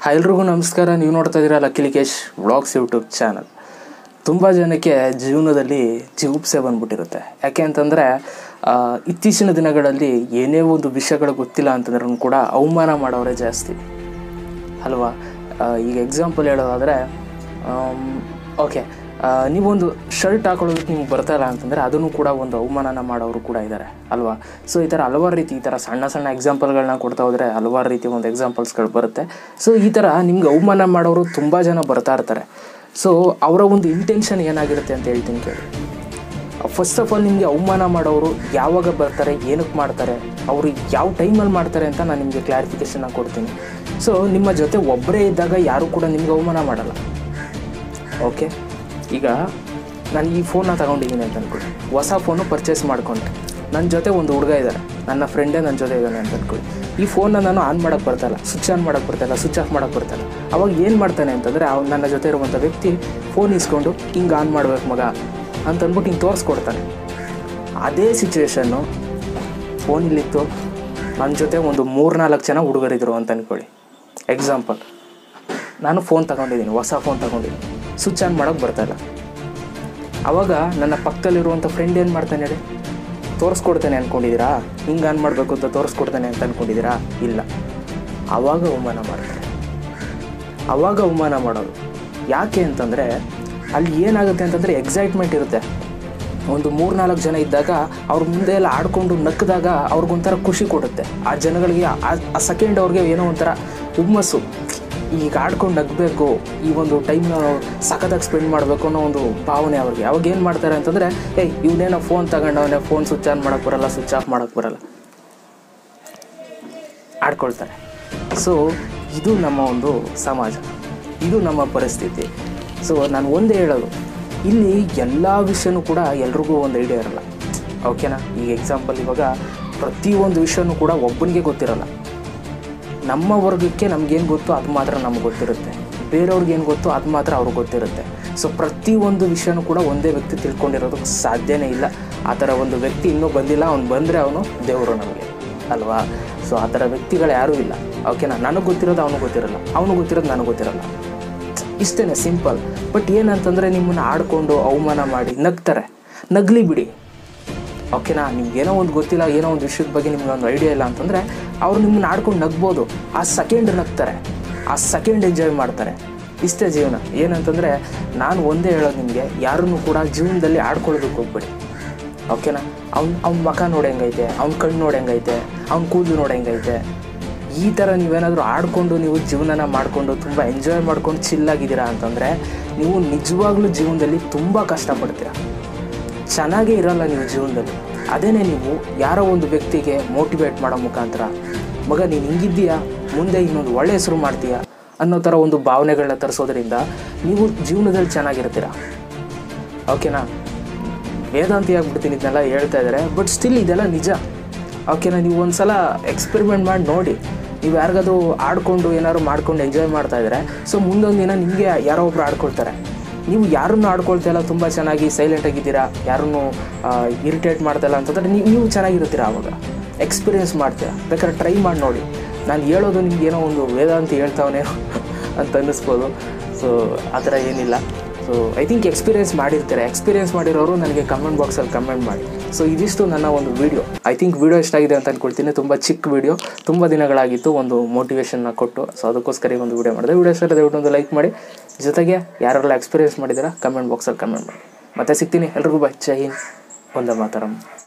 hi ಎಲ್ರಿಗೂ ನಮಸ್ಕಾರ ನೀವು ನೋಡ್ತಾ ಇದ್ದೀರಾ ಲಕ್ಕಿಲಿಕೇಶ್ ವ್ಲಾಗ್ಸ್ ಯೂಟ್ಯೂಬ್ ಚಾನಲ್ ತುಂಬ ಜನಕ್ಕೆ ಜೀವನದಲ್ಲಿ ಜಿಗುಪ್ಸೆ ಬಂದ್ಬಿಟ್ಟಿರುತ್ತೆ ಯಾಕೆ ಅಂತಂದರೆ ಇತ್ತೀಚಿನ ದಿನಗಳಲ್ಲಿ ಏನೇ ಒಂದು ವಿಷಯಗಳು ಗೊತ್ತಿಲ್ಲ ಅಂತಂದ್ರೂ ಕೂಡ ಅವಮಾನ ಮಾಡೋರೇ ಜಾಸ್ತಿ ಅಲ್ವಾ ಆ, ಈಗ ಎಕ್ಸಾಂಪಲ್ ಹೇಳೋದಾದರೆ ಓಕೆ ನೀವೊಂದು ಶರ್ಟ್ ಹಾಕೊಳ್ಳೋದಕ್ಕೆ ನಿಮ್ಗೆ ಬರ್ತಾ ಇಲ್ಲ ಅಂತಂದರೆ ಅದನ್ನು ಕೂಡ ಒಂದು ಅವಮಾನನ ಮಾಡೋರು ಕೂಡ ಇದ್ದಾರೆ ಅಲ್ವಾ ಸೊ ಈ ಥರ ಹಲವಾರು ರೀತಿ ಈ ಥರ ಸಣ್ಣ ಸಣ್ಣ ಎಕ್ಸಾಂಪಲ್ಗಳನ್ನ ಕೊಡ್ತಾ ಹೋದರೆ ಹಲವಾರು ರೀತಿ ಒಂದು ಎಕ್ಸಾಂಪಲ್ಸ್ಗಳು ಬರುತ್ತೆ ಸೊ ಈ ಥರ ನಿಮ್ಗೆ ಅವಮಾನ ಮಾಡೋರು ತುಂಬ ಜನ ಬರ್ತಾ ಇರ್ತಾರೆ ಸೊ ಅವರ ಒಂದು ಇಂಟೆನ್ಷನ್ ಏನಾಗಿರುತ್ತೆ ಅಂತ ಹೇಳ್ತೀನಿ ಕೇಳಿ ಫಸ್ಟ್ ಆಫ್ ಆಲ್ ನಿಮಗೆ ಅವಮಾನ ಮಾಡೋರು ಯಾವಾಗ ಬರ್ತಾರೆ ಏನಕ್ಕೆ ಮಾಡ್ತಾರೆ ಅವರು ಯಾವ ಟೈಮಲ್ಲಿ ಮಾಡ್ತಾರೆ ಅಂತ ನಾನು ನಿಮಗೆ ಕ್ಲಾರಿಫಿಕೇಷನ್ನ ಕೊಡ್ತೀನಿ ಸೊ ನಿಮ್ಮ ಜೊತೆ ಒಬ್ಬರೇ ಇದ್ದಾಗ ಯಾರೂ ಕೂಡ ನಿಮ್ಗೆ ಅವಮಾನ ಮಾಡಲ್ಲ ಓಕೆ ಈಗ ನಾನು ಈ ಫೋನ್ನ ತಗೊಂಡಿದ್ದೀನಿ ಅಂತ ಅನ್ಕೊಳ್ಳಿ ಹೊಸ ಫೋನು ಪರ್ಚೇಸ್ ಮಾಡ್ಕೊಂಡೆ ನನ್ನ ಜೊತೆ ಒಂದು ಹುಡುಗ ಇದ್ದಾರೆ ನನ್ನ ಫ್ರೆಂಡೇ ನನ್ನ ಜೊತೆ ಇದ್ದಾನೆ ಅಂತ ಅನ್ಕೊಳ್ಳಿ ಈ ಫೋನ್ನ ನಾನು ಆನ್ ಮಾಡೋಕ್ಕೆ ಬರ್ತಾಯಿಲ್ಲ ಸ್ವಿಚ್ ಆನ್ ಮಾಡೋಕ್ಕೆ ಬರ್ತಾಯಿಲ್ಲ ಸ್ವಿಚ್ ಆಫ್ ಮಾಡೋಕ್ಕೆ ಬರ್ತಾಯಿಲ್ಲ ಅವಾಗ ಏನು ಮಾಡ್ತಾನೆ ಅಂತಂದರೆ ಅವ್ನು ನನ್ನ ಜೊತೆ ಇರುವಂಥ ವ್ಯಕ್ತಿ ಫೋನ್ ಇಸ್ಕೊಂಡು ಹಿಂಗೆ ಆನ್ ಮಾಡ್ಬೇಕು ಮಗ ಅಂತ ಅಂದ್ಬಿಟ್ಟು ಹಿಂಗೆ ತೋರಿಸ್ಕೊಡ್ತಾನೆ ಅದೇ ಸಿಚುವೇಶನ್ನು ಫೋನಿಲ್ಲಿತ್ತು ನನ್ನ ಜೊತೆ ಒಂದು ಮೂರ್ನಾಲ್ಕು ಜನ ಹುಡುಗರಿದ್ರು ಅಂತ ಅಂದ್ಕೊಳ್ಳಿ ಎಕ್ಸಾಂಪಲ್ ನಾನು ಫೋನ್ ತಗೊಂಡಿದ್ದೀನಿ ಹೊಸ ಫೋನ್ ತಗೊಂಡಿದ್ದೀನಿ ಸ್ವಿಚ್ ಆನ್ ಮಾಡೋಕ್ಕೆ ಬರ್ತಾಯಿಲ್ಲ ಆವಾಗ ನನ್ನ ಪಕ್ಕದಲ್ಲಿರುವಂಥ ಫ್ರೆಂಡ್ ಏನು ಮಾಡ್ತಾನೆ ಹೇಳಿ ತೋರಿಸ್ಕೊಡ್ತಾನೆ ಅಂದ್ಕೊಂಡಿದ್ದೀರಾ ಹಿಂಗೆ ಆನ್ ಮಾಡಬೇಕು ಅಂತ ತೋರಿಸ್ಕೊಡ್ತಾನೆ ಅಂತ ಅಂದ್ಕೊಂಡಿದ್ದೀರಾ ಇಲ್ಲ ಆವಾಗ ಅವಮಾನ ಮಾಡ್ತಾರೆ ಆವಾಗ ಅವಮಾನ ಮಾಡೋದು ಯಾಕೆ ಅಂತಂದರೆ ಅಲ್ಲಿ ಏನಾಗುತ್ತೆ ಅಂತಂದರೆ ಎಕ್ಸೈಟ್ಮೆಂಟ್ ಇರುತ್ತೆ ಒಂದು ಮೂರ್ನಾಲ್ಕು ಜನ ಇದ್ದಾಗ ಅವ್ರ ಮುಂದೆ ಎಲ್ಲ ಆಡ್ಕೊಂಡು ನಕ್ಕಿದಾಗ ಅವ್ರಿಗೊಂಥರ ಖುಷಿ ಕೊಡುತ್ತೆ ಆ ಜನಗಳಿಗೆ ಆ- ಆ ಸೆಕೆಂಡ್ ಅವ್ರಿಗೆ ಏನೋ ಒಂಥರ ಹುಮ್ಮಸ್ಸು ಈಗ ಆಡ್ಕೊಂಡು ನಗಬೇಕು ಈ ಒಂದು ಟೈಮ್ನ ಸಖತ್ತಾಗಿ ಸ್ಪೆಂಡ್ ಮಾಡಬೇಕು ಅನ್ನೋ ಒಂದು ಭಾವನೆ ಅವ್ರಿಗೆ ಅವಾಗ ಏನು ಮಾಡ್ತಾರೆ ಅಂತಂದರೆ ಏಯ್ ಇವನೇನೋ ಫೋನ್ ತಗೊಂಡವನೇ ಫೋನ್ ಸ್ವಿಚ್ ಆನ್ ಮಾಡೋಕ್ಕೆ ಬರಲ್ಲ ಸ್ವಿಚ್ ಆಫ್ ಮಾಡೋಕ್ಕೆ ಬರಲ್ಲ ಆಡ್ಕೊಳ್ತಾರೆ ಸೊ ಇದು ನಮ್ಮ ಒಂದು ಸಮಾಜ ಇದು ನಮ್ಮ ಪರಿಸ್ಥಿತಿ ಸೊ ನಾನು ಒಂದೇ ಹೇಳೋದು ಇಲ್ಲಿ ಎಲ್ಲ ವಿಷಯನೂ ಕೂಡ ಎಲ್ರಿಗೂ ಒಂದು ಐಡಿಯಾ ಇರಲ್ಲ ಓಕೆನಾ ಈಗ ಎಕ್ಸಾಂಪಲ್ ಇವಾಗ ಪ್ರತಿಯೊಂದು ವಿಷಯನೂ ಕೂಡ ಒಬ್ಬನಿಗೆ ಗೊತ್ತಿರಲ್ಲ ನಮ್ಮ ವರ್ಗಕ್ಕೆ ನಮಗೇನು ಗೊತ್ತೋ ಅದು ಮಾತ್ರ ನಮ್ಗೆ ಗೊತ್ತಿರುತ್ತೆ ಬೇರೆಯವ್ರಿಗೆ ಏನು ಗೊತ್ತೋ ಅದು ಮಾತ್ರ ಅವ್ರಿಗೆ ಗೊತ್ತಿರುತ್ತೆ ಸೊ ಪ್ರತಿಯೊಂದು ವಿಷಯನೂ ಕೂಡ ಒಂದೇ ವ್ಯಕ್ತಿ ತಿಳ್ಕೊಂಡಿರೋದಕ್ಕೆ ಸಾಧ್ಯನೇ ಇಲ್ಲ ಆ ಥರ ಒಂದು ವ್ಯಕ್ತಿ ಇನ್ನೂ ಬಂದಿಲ್ಲ ಅವ್ನು ಬಂದರೆ ಅವನು ದೇವರು ನಮಗೆ ಅಲ್ವಾ ಸೊ ಆ ಥರ ವ್ಯಕ್ತಿಗಳು ಯಾರೂ ಇಲ್ಲ ಓಕೆನಾ ನನಗೆ ಗೊತ್ತಿರೋದು ಅವನು ಗೊತ್ತಿರಲ್ಲ ಅವನು ಗೊತ್ತಿರೋದು ನನಗೆ ಗೊತ್ತಿರಲ್ಲ ಇಷ್ಟೇ ಸಿಂಪಲ್ ಬಟ್ ಏನಂತಂದರೆ ನಿಮ್ಮನ್ನು ಆಡ್ಕೊಂಡು ಅವಮಾನ ಮಾಡಿ ನಗ್ತಾರೆ ನಗ್ಲಿ ಬಿಡಿ ಓಕೆನಾ ನಿಮ್ಗೆ ಏನೋ ಒಂದು ಗೊತ್ತಿಲ್ಲ ಏನೋ ಒಂದು ವಿಷಯದ ಬಗ್ಗೆ ನಿಮ್ಗೆ ಒಂದು ಐಡಿಯಾ ಇಲ್ಲ ಅಂತಂದರೆ ಅವ್ರು ನಿಮ್ಮನ್ನ ಆಡ್ಕೊಂಡು ನಗ್ಬೋದು ಆ ಸೆಕೆಂಡ್ ನಗ್ತಾರೆ ಆ ಸೆಕೆಂಡ್ ಎಂಜಾಯ್ ಮಾಡ್ತಾರೆ ಇಷ್ಟೇ ಜೀವನ ಏನಂತಂದರೆ ನಾನು ಒಂದೇ ಹೇಳೋದು ನಿಮಗೆ ಯಾರನ್ನೂ ಕೂಡ ಜೀವನದಲ್ಲಿ ಆಡ್ಕೊಳ್ಳೋದಕ್ಕೆ ಹೋಗ್ಬೇಡಿ ಓಕೆನಾ ಅವ್ನು ಅವ್ನ ಮುಖ ನೋಡಿ ಹೆಂಗೈತೆ ಅವ್ನ ಕಣ್ಣು ನೋಡಿ ಹೆಂಗೈತೆ ಅವ್ನ ಕೂದಲು ನೋಡಿ ಹೆಂಗೈತೆ ಈ ಥರ ನೀವೇನಾದರೂ ಆಡಿಕೊಂಡು ನೀವು ಜೀವನನ ಮಾಡಿಕೊಂಡು ತುಂಬ ಎಂಜಾಯ್ ಮಾಡ್ಕೊಂಡು ಚಿಲ್ಲಾಗಿದ್ದೀರಾ ಅಂತಂದರೆ ನೀವು ನಿಜವಾಗ್ಲೂ ಜೀವನದಲ್ಲಿ ತುಂಬ ಕಷ್ಟಪಡ್ತೀರಾ ಚೆನ್ನಾಗೇ ಇರಲ್ಲ ನೀವು ಜೀವನದಲ್ಲಿ ಅದೇನೇ ನೀವು ಯಾರೋ ಒಂದು ವ್ಯಕ್ತಿಗೆ ಮೋಟಿವೇಟ್ ಮಾಡೋ ಮುಖಾಂತರ ಮಗ ನೀನು ಹಿಂಗಿದ್ದೀಯಾ ಮುಂದೆ ಇನ್ನೊಂದು ಒಳ್ಳೆ ಹೆಸರು ಮಾಡ್ತೀಯಾ ಅನ್ನೋ ಥರ ಒಂದು ಭಾವನೆಗಳನ್ನ ತರಿಸೋದ್ರಿಂದ ನೀವು ಜೀವನದಲ್ಲಿ ಚೆನ್ನಾಗಿರ್ತೀರ ಓಕೆನಾ ವೇದಾಂತಿ ಆಗ್ಬಿಡ್ತೀನಿ ಇದನ್ನೆಲ್ಲ ಹೇಳ್ತಾ ಇದ್ದಾರೆ ಬಟ್ ಸ್ಟಿಲ್ ಇದೆಲ್ಲ ನಿಜ ಓಕೆನಾ ನೀವು ಒಂದು ಸಲ ಎಕ್ಸ್ಪೆರಿಮೆಂಟ್ ಮಾಡಿ ನೋಡಿ ನೀವು ಯಾರಿಗಾದ್ರೂ ಆಡ್ಕೊಂಡು ಏನಾದ್ರು ಮಾಡ್ಕೊಂಡು ಎಂಜಾಯ್ ಮಾಡ್ತಾ ಇದ್ದಾರೆ ಸೊ ಮುಂದೊಂದು ದಿನ ನಿಮಗೆ ಯಾರೋ ಒಬ್ರು ಆಡ್ಕೊಳ್ತಾರೆ ನೀವು ಯಾರನ್ನು ಆಡ್ಕೊಳ್ತಾ ಇಲ್ಲ ತುಂಬ ಚೆನ್ನಾಗಿ ಸೈಲೆಂಟ್ ಆಗಿದ್ದೀರಾ ಯಾರನ್ನು ಇರಿಟೇಟ್ ಮಾಡ್ತಾ ಇಲ್ಲ ಅಂತಂದರೆ ನೀವು ನೀವು ಚೆನ್ನಾಗಿರ್ತೀರ ಆವಾಗ ಎಕ್ಸ್ಪೀರಿಯೆನ್ಸ್ ಮಾಡ್ತೀರಾ ಬೇಕಾದ್ರೆ ಟ್ರೈ ಮಾಡಿ ನೋಡಿ ನಾನು ಹೇಳೋದು ನಿಮ್ಗೆ ಏನೋ ಒಂದು ವೇದಾಂತಿ ಹೇಳ್ತಾವನೇನೋ ಅಂತ ಅನ್ನಿಸ್ಬೋದು ಸೊ ಆ ಥರ ಏನಿಲ್ಲ ಸೊ ಐ ಥಿಂಕ್ ಎಕ್ಸ್ಪೀರಿಯೆನ್ಸ್ ಮಾಡಿರ್ತಾರೆ ಎಕ್ಸ್ಪೀರಿಯೆನ್ಸ್ ಮಾಡಿರೋರು ನನಗೆ ಕಮೆಂಟ್ ಬಾಕ್ಸಲ್ಲಿ ಕಮೆಂಟ್ ಮಾಡಿ ಸೊ ಇದಿಷ್ಟು ನನ್ನ ಒಂದು ವಿಡಿಯೋ ಐ ಥಿಂಕ್ ವಿಡಿಯೋ ಎಷ್ಟಾಗಿದೆ ಅಂತ ಅಂದ್ಕೊಳ್ತೀನಿ ತುಂಬ ಚಿಕ್ಕ ವಿಡಿಯೋ ತುಂಬ ದಿನಗಳಾಗಿತ್ತು ಒಂದು ಮೋಟಿವೇಶನ್ನ ಕೊಟ್ಟು ಸೊ ಅದಕ್ಕೋಸ್ಕರ ಈ ಒಂದು ವಿಡಿಯೋ ಮಾಡಿದೆ ವಿಡಿಯೋ ಇಷ್ಟ ದಯವಿಟ್ಟು ಒಂದು ಲೈಕ್ ಮಾಡಿ ಜೊತೆಗೆ ಯಾರೆಲ್ಲ ಎಕ್ಸ್ಪೀರಿಯೆನ್ಸ್ ಮಾಡಿದ್ದೀರಾ ಕಮೆಂಟ್ ಬಾಕ್ಸಲ್ಲಿ ಕಮೆಂಟ್ ಮಾಡಿ ಮತ್ತೆ ಸಿಗ್ತೀನಿ ಎಲ್ರಿಗೂ ಬೈ ಜೈ ಹಿಂದ್ ಒಂದೇ ಮಾತರಂ